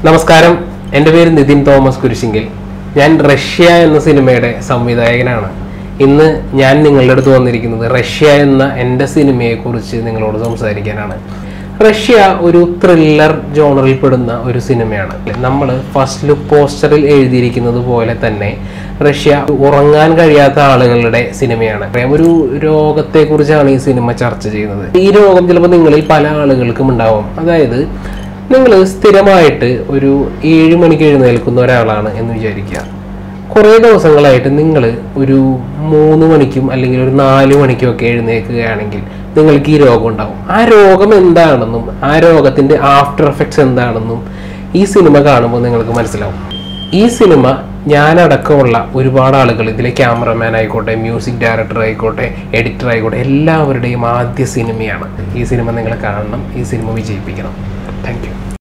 നമസ്കാരം എൻ്റെ പേര് നിതിൻ തോമസ് കുരിശിങ്കിൽ ഞാൻ റഷ്യ എന്ന സിനിമയുടെ സംവിധായകനാണ് ഇന്ന് ഞാൻ നിങ്ങളുടെ അടുത്ത് വന്നിരിക്കുന്നത് റഷ്യ എന്ന എൻ്റെ സിനിമയെക്കുറിച്ച് നിങ്ങളോട് സംസാരിക്കാനാണ് റഷ്യ ഒരു ത്രില്ലർ ജോണറിൽ പെടുന്ന ഒരു സിനിമയാണ് നമ്മൾ ഫസ്റ്റ് ലുക്ക് പോസ്റ്ററിൽ എഴുതിയിരിക്കുന്നത് പോലെ തന്നെ റഷ്യ ഉറങ്ങാൻ കഴിയാത്ത ആളുകളുടെ സിനിമയാണ് അറിയാം ഒരു രോഗത്തെക്കുറിച്ചാണ് ഈ സിനിമ ചർച്ച ചെയ്യുന്നത് ഈ രോഗം ചിലപ്പോൾ നിങ്ങളിൽ പല ആളുകൾക്കും ഉണ്ടാവും അതായത് നിങ്ങൾ സ്ഥിരമായിട്ട് ഒരു ഏഴ് മണിക്ക് എഴുന്നേൽക്കുന്ന ഒരാളാണ് എന്ന് വിചാരിക്കുക കുറേ ദിവസങ്ങളായിട്ട് നിങ്ങൾ ഒരു മൂന്ന് മണിക്കും അല്ലെങ്കിൽ ഒരു നാല് മണിക്കും ഒക്കെ എഴുന്നേൽക്കുകയാണെങ്കിൽ നിങ്ങൾക്ക് ഈ രോഗം ഉണ്ടാവും ആ രോഗം എന്താണെന്നും ആ രോഗത്തിൻ്റെ ആഫ്റ്റർ എഫക്ട്സ് എന്താണെന്നും ഈ സിനിമ കാണുമ്പോൾ നിങ്ങൾക്ക് മനസ്സിലാവും ഈ സിനിമ ഞാനടക്കമുള്ള ഒരുപാട് ആളുകൾ ഇതിലെ ക്യാമറമാൻ ആയിക്കോട്ടെ മ്യൂസിക് ഡയറക്ടർ ആയിക്കോട്ടെ എഡിറ്റർ ആയിക്കോട്ടെ എല്ലാവരുടെയും ആദ്യ സിനിമയാണ് ഈ സിനിമ നിങ്ങൾ കാണണം ഈ സിനിമ വിജയിപ്പിക്കണം താങ്ക് യു